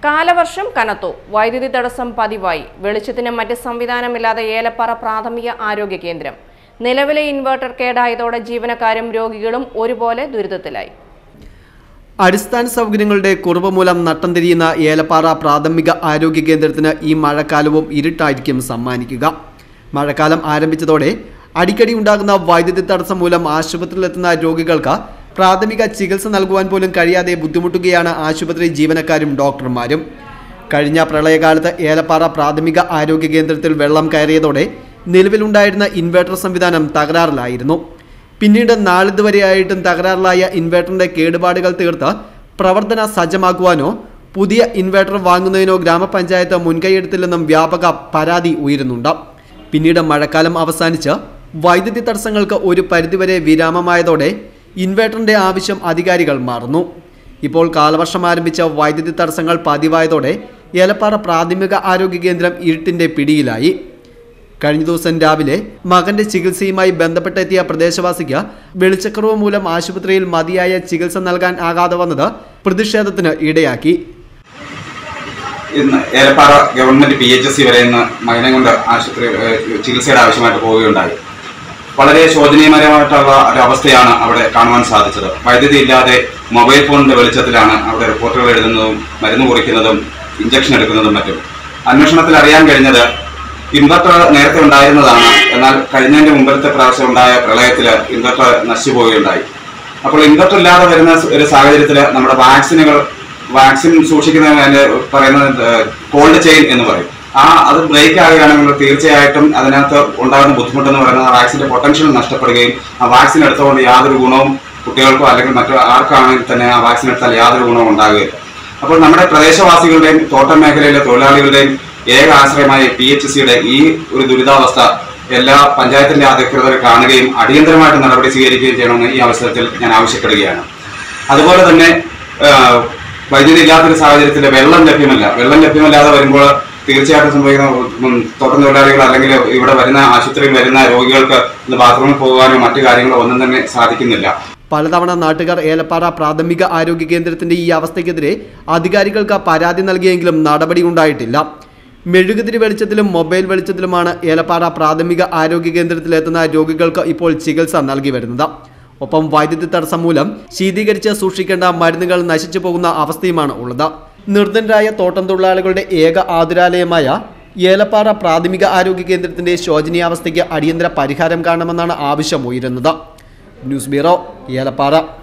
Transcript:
കാലവർഷം കനത്തു വൈദ്യുതി തടസ്സം പതിവായി വെളിച്ചത്തിന് മറ്റ് സംവിധാനമില്ലാതെ ഏലപ്പാറ പ്രാഥമിക ആരോഗ്യ കേന്ദ്രം നിലവിലെ ഇൻവെർട്ടർ കേടായതോടെ ജീവനക്കാരും രോഗികളും ഒരുപോലെ ദുരിതത്തിലായി അടിസ്ഥാന സൗകര്യങ്ങളുടെ കുറവ് മൂലം നട്ടം തിരിയുന്ന ഏലപ്പാറ പ്രാഥമിക ആരോഗ്യ കേന്ദ്രത്തിന് ഈ മഴക്കാലവും ഇരുട്ടായിരിക്കും സമ്മാനിക്കുക മഴക്കാലം ആരംഭിച്ചതോടെ അടിക്കടി ഉണ്ടാകുന്ന വൈദ്യുതി തടസ്സം മൂലം ആശുപത്രിയിലെത്തുന്ന രോഗികൾക്ക് പ്രാഥമിക ചികിത്സ നൽകുവാൻ പോലും കഴിയാതെ ബുദ്ധിമുട്ടുകയാണ് ആശുപത്രി ജീവനക്കാരും ഡോക്ടർമാരും കഴിഞ്ഞ പ്രളയകാലത്ത് ഏലപ്പാറ പ്രാഥമിക ആരോഗ്യ കേന്ദ്രത്തിൽ വെള്ളം കയറിയതോടെ നിലവിലുണ്ടായിരുന്ന ഇൻവെർട്ടർ സംവിധാനം തകരാറിലായിരുന്നു പിന്നീട് നാളിതുവരെയായിട്ടും തകരാറിലായ ഇൻവെർട്ടറിന്റെ കേടുപാടുകൾ തീർത്ത് പ്രവർത്തന സജ്ജമാക്കുവാനോ പുതിയ ഇൻവെർട്ടർ വാങ്ങുന്നതിനോ ഗ്രാമപഞ്ചായത്ത് മുൻകൈയെടുത്തില്ലെന്നും വ്യാപക പരാതി ഉയരുന്നുണ്ട് പിന്നീട് മഴക്കാലം അവസാനിച്ച് വൈദ്യുതി തടസ്സങ്ങൾക്ക് ഒരു പരിധിവരെ വിരാമമായതോടെ ഇൻവെർട്ടറിന്റെ ആവശ്യം അധികാരികൾ മാറുന്നു ഇപ്പോൾ കാലവർഷം ആരംഭിച്ച വൈദ്യുതി തടസ്സങ്ങൾ പതിവായതോടെ ഏലപ്പാറ പ്രാഥമിക ആരോഗ്യ കേന്ദ്രം ഇരുട്ടിന്റെ പിടിയിലായി കഴിഞ്ഞ ദിവസം രാവിലെ മകന്റെ ചികിത്സയുമായി ബന്ധപ്പെട്ടെത്തിയ പ്രദേശവാസിക്ക് വെളിച്ചക്കുറവ് മൂലം ആശുപത്രിയിൽ മതിയായ ചികിത്സ നൽകാൻ ആകാതെ വന്നത് പ്രതിഷേധത്തിന് ഇടയാക്കി ഇന്ന് Elappara government P H S C വരെ ഇന്ന് മകനെ കൊണ്ട് ആശുപത്രി ഏഹ്, ചികിത്സയുടെ ആവശ്യമായിട്ട് പോവുകയുണ്ടായി വളരെ ശോചനീയപരമായിട്ടുള്ള ഒരു അവസ്ഥയാണ് അവിടെ കാണുവാൻ സാധിച്ചത് വൈദ്യുതി ഇല്ലാതെ മൊബൈൽ ഫോണിന്റെ വെളിച്ചത്തിലാണ് അവിടെ റിപ്പോർട്ടുകൾ എഴുതുന്നതും മരുന്ന് കുറിക്കുന്നതും ഇഞ്ചക്ഷൻ എടുക്കുന്നതും മറ്റും അന്വേഷണത്തിൽ അറിയാൻ കഴിഞ്ഞത് ഇൻവെർട്ടർ നേരത്തെ ഉണ്ടായിരുന്നതാണ് എന്നാൽ കഴിഞ്ഞതിന്റെ മുമ്പത്തെ പ്രാവശ്യം ഉണ്ടായ പ്രളയത്തിൽ ഇൻവെർട്ടർ നശിച്ചു പോവുകയുണ്ടായി അപ്പോൾ ഇൻവെർട്ടർ ഇല്ലാതെ വരുന്ന ഒരു സാഹചര്യത്തിൽ നമ്മുടെ വാക്സിനുകൾ വാക്സിൻ സൂക്ഷിക്കുന്നതിന് അതിന്റെ പറയുന്നത് കോൾഡ് ചെയിൻ എന്ന് പറയും ആ അത് ബ്രേക്ക് ആകുകയാണെങ്കിൽ തീർച്ചയായിട്ടും അതിനകത്ത് ഉണ്ടാകുന്ന ബുദ്ധിമുട്ടെന്ന് പറയുന്നത് ആ വാക്സിന്റെ പൊട്ടൻഷ്യൽ നഷ്ടപ്പെടുകയും ആ വാക്സിൻ എടുത്തുകൊണ്ട് യാതൊരു ഗുണവും കുട്ടികൾക്കോ അല്ലെങ്കിൽ മറ്റു ആർക്കാണെങ്കിൽ തന്നെ ആ വാക്സിൻ എടുത്താൽ യാതൊരു ഗുണവും ഉണ്ടാകുകയില്ല അപ്പോൾ നമ്മുടെ പ്രദേശവാസികളുടെയും തോട്ടം മേഖലയിലെ തൊഴിലാളികളുടെയും ഏക ആശ്രയമായ പി എച്ച് സിയുടെ ഈ ഒരു ദുരിതാവസ്ഥ എല്ലാ പഞ്ചായത്തിന്റെ അധികൃതർ കാണുകയും അടിയന്തരമായിട്ട് നടപടി സ്വീകരിക്കുകയും ചെയ്യണമെന്ന് ഈ അവസരത്തിൽ ഞാൻ ആവശ്യപ്പെടുകയാണ് അതുപോലെ തന്നെ ആ, വൈദ്യുതി ഇല്ലാത്തൊരു സാഹചര്യത്തിൽ വെള്ളം ലഭ്യമല്ല വെള്ളം ലഭ്യമല്ലാതെ വരുമ്പോൾ തീർച്ചയായിട്ടും സംഭവിക്കുന്ന ഉം, തോട്ടം തൊഴിലാളികൾ അല്ലെങ്കിൽ ഇവിടെ വരുന്ന ആശുപത്രിയിൽ വരുന്ന രോഗികൾക്ക് ഇന്ന് ബാത്റൂമിൽ പോകാനോ മറ്റു കാര്യങ്ങളോ ഒന്നും തന്നെ സാധിക്കുന്നില്ല പലതവണ നാട്ടുകാർ ഏലപ്പാറ പ്രാഥമിക ആരോഗ്യ കേന്ദ്രത്തിന്റെ ഈ അവസ്ഥയ്ക്കെതിരെ അധികാരികൾക്ക് പരാതി നൽകിയെങ്കിലും നടപടി ഉണ്ടായിട്ടില്ല മെഴുകുതിരി വെളിച്ചത്തിലും മൊബൈൽ വെളിച്ചത്തിലുമാണ് ഏലപ്പാറ പ്രാഥമിക ആരോഗ്യ കേന്ദ്രത്തിലെത്തുന്ന രോഗികൾക്ക് ഇപ്പോൾ ചികിത്സ നൽകി വരുന്നത് ഒപ്പം വൈദ്യുതി തടസ്സം മൂലം ശീതീകരിച്ച് സൂക്ഷിക്കേണ്ട മരുന്നുകൾ നശിച്ചു പോകുന്ന അവസ്ഥയുമാണ് ഉള്ളത് നിർദ്ധനരായ തോട്ടം തൊഴിലാളികളുടെ ഏക ആതുരാലയമായ ഏലപ്പാറ പ്രാഥമിക ആരോഗ്യ കേന്ദ്രത്തിന്റെ ശോചനീയാവസ്ഥയ്ക്ക് അടിയന്തര പരിഹാരം കാണണമെന്നാണ് ആവശ്യം ഉയരുന്നത് ന്യൂസ് ബ്യൂറോ ഏലപ്പാറ